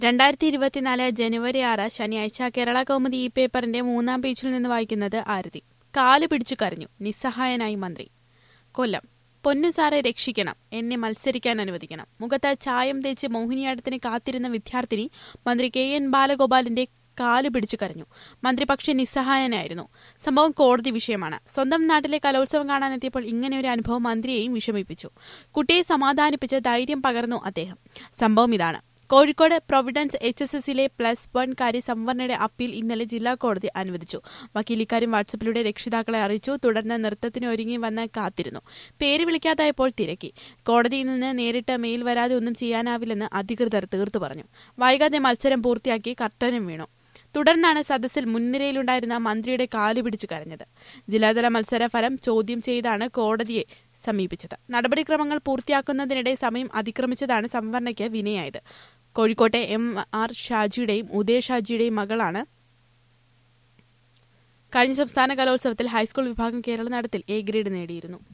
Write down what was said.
രണ്ടായിരത്തി ഇരുപത്തിനാല് ജനുവരി ആറ് ശനിയാഴ്ച കേരള കൗമുദി ഈ പേപ്പറിന്റെ മൂന്നാം പേജിൽ നിന്ന് വായിക്കുന്നത് ആരതി കാല് പിടിച്ചു കരഞ്ഞു നിസ്സഹായനായി മന്ത്രി കൊല്ലം പൊന്നു സാറെ രക്ഷിക്കണം എന്നെ മത്സരിക്കാൻ അനുവദിക്കണം മുഖത്ത് ചായം തേച്ച് മോഹിനിയാട്ടത്തിന് കാത്തിരുന്ന വിദ്യാർത്ഥിനി മന്ത്രി കെ എൻ ബാലഗോപാലിന്റെ കാല് പിടിച്ചു കരഞ്ഞു മന്ത്രി പക്ഷേ നിസ്സഹായനായിരുന്നു സംഭവം കോടതി വിഷയമാണ് സ്വന്തം നാട്ടിലെ കലോത്സവം കാണാനെത്തിയപ്പോൾ ഇങ്ങനെ ഒരു അനുഭവം മന്ത്രിയെയും വിഷമിപ്പിച്ചു കുട്ടിയെ സമാധാനിപ്പിച്ച് ധൈര്യം പകർന്നു അദ്ദേഹം സംഭവം ഇതാണ് കോഴിക്കോട് പ്രൊവിഡൻസ് എച്ച് എസ് എസിലെ പ്ലസ് വൺ കാര്യ സംവരണയുടെ അപ്പീൽ ഇന്നലെ ജില്ലാ കോടതി അനുവദിച്ചു വക്കീൽ ഇക്കാര്യം വാട്സപ്പിലൂടെ രക്ഷിതാക്കളെ അറിയിച്ചു തുടർന്ന് നൃത്തത്തിന് ഒരുങ്ങി വന്ന് കാത്തിരുന്നു പേര് വിളിക്കാതായപ്പോൾ തിരക്കി കോടതിയിൽ നിന്ന് നേരിട്ട് മെയിൽ വരാതെ ഒന്നും ചെയ്യാനാവില്ലെന്ന് അധികൃതർ തീർത്തു പറഞ്ഞു വൈകാതെ മത്സരം പൂർത്തിയാക്കി കർട്ടനും വീണു തുടർന്നാണ് സദസ്സിൽ മുൻനിരയിലുണ്ടായിരുന്ന മന്ത്രിയുടെ കാല് പിടിച്ചു കരഞ്ഞത് ജില്ലാതല മത്സര ഫലം ചോദ്യം ചെയ്താണ് കോടതിയെ സമീപിച്ചത് നടപടിക്രമങ്ങൾ പൂർത്തിയാക്കുന്നതിനിടെ സമയം അതിക്രമിച്ചതാണ് സംവരണയ്ക്ക് വിനയായത് കോഴിക്കോട്ടെ എം ആർ ഷാജിയുടെയും ഉദയ ഷാജിയുടെയും മകളാണ് കഴിഞ്ഞ സംസ്ഥാന കലോത്സവത്തിൽ ഹൈസ്കൂൾ വിഭാഗം കേരള നടത്തിൽ എ ഗ്രേഡ് നേടിയിരുന്നു